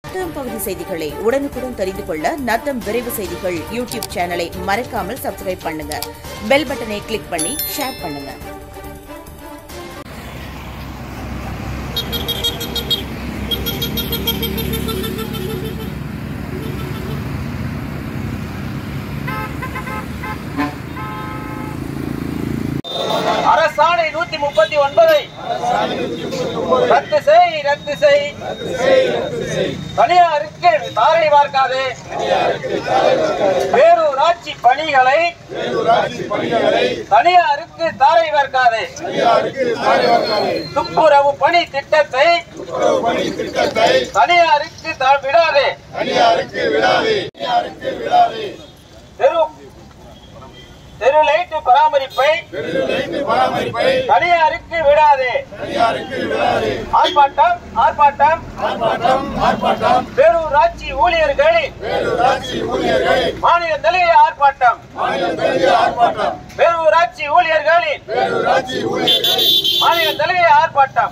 நத்தம் பகுதி செய்திகளை உடனுக்குடன் தெரிந்து கொள்ள நத்தம் விரைவு செய்திகள் யூடியூப் சேனலை மறக்காமல் சப்ஸ்கிரைப் பண்ணுங்க பெல் பட்டனை கிளிக் பண்ணி ஷேர் பண்ணுங்க அரசாணை நூத்தி முப்பத்தி ஒன்பதை ரத்து செய் ரத்து செய் தனியாருக்கு தாரை பார்க்காதே பேரூராட்சி பணிகளை தனியாருக்கு தாரை பார்க்காதே துப்புரவு பணி திட்டத்தை தனியாருக்கு தா- விடாதே தெரு தெரு லைட் பராமரிப்பை தனியாருக்கு விடாதே ஆர்ப்பாட்டம் ஆர்ப்பாட்டம் பேரூராட்சி ஊழியர்களின் மாநில தலைய ஆர்ப்பாட்டம் பேரூராட்சி ஊழியர்களின் மாநில தலைய ஆர்ப்பாட்டம்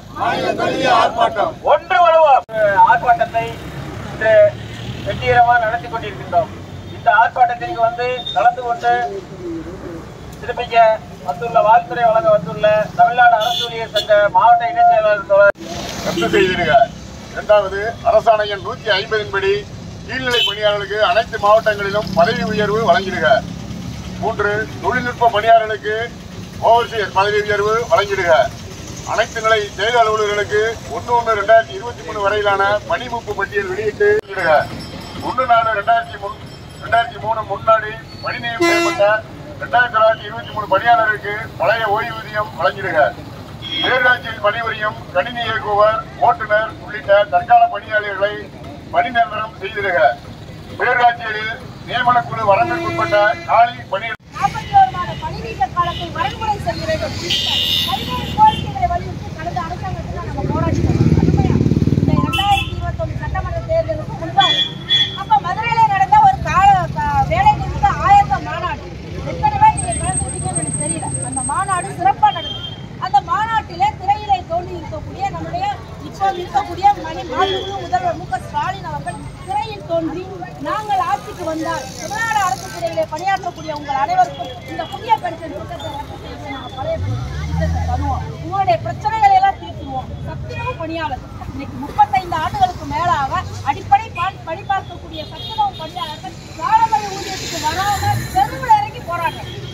ஒன்று வலுவோம் ஆர்ப்பாட்டத்தை இன்று வெற்றிகரமாக நடத்தி கொண்டிருக்கின்றோம் இந்த ஆர்ப்பாட்டத்திற்கு வந்து கலந்து கொண்டு சிறப்பிக்க வந்துள்ள வாழ்த்துறை வழங்க வந்துள்ள தமிழ்நாடு அரசு ஊழியர் சங்க மாவட்ட இணைச் செயலாளர் தோழர் ரத்து செய்திருக இரண்டாவது அரசாணை எண் நூத்தி ஐம்பதின் படி கீழ்நிலை பணியாளர்களுக்கு அனைத்து மாவட்டங்களிலும் பதவி உயர்வு வழங்கிடுக மூன்று தொழில்நுட்ப பணியாளர்களுக்கு ஓவர்சியர் பதவி உயர்வு வழங்கிடுக அனைத்து நிலை செயல் அலுவலர்களுக்கு ஒன்று ஒன்று ரெண்டாயிரத்தி இருபத்தி மூணு வரையிலான பணிமூப்பு பட்டியல் வெளியிட்டு வெளியிடுக ஒன்று நாலு ரெண்டாயிரத்தி மூணு ரெண்டாயிரத்தி மூணு முன்னாடி பணி நியமனம் செய்யப்பட்ட ரெண்டாயிரத்தி தொள்ளாயிரத்தி இருபத்தி மூணு பணியாளருக்கு பழைய ஓய்வூதியம் வழங்கிடுக பேரூராட்சியில் பணிபுரியும் கணினி இயக்குவர் ஓட்டுநர் உள்ளிட்ட தற்கால பணியாளர்களை பணி நிரந்தரம் செய்திருக பேரூராட்சியில் நியமனக்குழு வரம்பிற்குட்பட்ட காலி பணி நாற்பத்தி ஓரு மாத பணி நீக்க காலத்தை வரைமுறை செய்ய வேண்டும் உள்ளிட்ட பல்வேறு கோரிக்கைகளை வலியுறுத்தி கடந்த அரசாங்கத்தில் நம்ம போராடி வந்தோம். உண்மையா? இந்த இரண்டாயிரத்தி இருபத்தொன்னு சட்டமன்ற தேர்தலுக்கு முன்பாக அப்ப மதுரையில நடந்த ஒரு கால க- வேலை நிறுத்த ஆயத்த மாநாடு எத்தனை பேர் நீங்க கலந்துக்கிட்டீங்கன்னு எனக்கு தெரியல அந்த மாநாடு சிறப்பா நடந்தது அந்த மாநாட்டிலே திரையிலே தோன்றி இருக்கக்கூடிய நம்முடைய இப்போ இருக்கக்கூடிய மணி மாண்புமிகு முதல்வர் மு க ஸ்டாலின் அவர்கள் திரையில் தோன்றி நாங்கள் ஆட்சிக்கு வந்தால் தமிழ்நாடு அரசு துறையிலே பணியாற்றக்கூடிய உங்கள் அனைவருக்கும் இந்த புதிய பென்ஷன் திட்டத்தை ரத்து செய்து நாங்கள் பழைய பென்ஷன் திட்டத்தை தருவோம் உங்களுடைய பிரச்சனைகளை எல்லாம் தீர்த்துவோம் சத்துணவு பணியாளர் இன்னைக்கு முப்பத்தைந்து ஆண்டுகளுக்கு மேலாக அடிப்படை பா- பணி பார்க்கக்கூடிய சத்துணவு பணியாளர்கள் பாரம்பரிய ஊதியத்துக்கு வராம தெருவில் இறங்கி போராட்டம்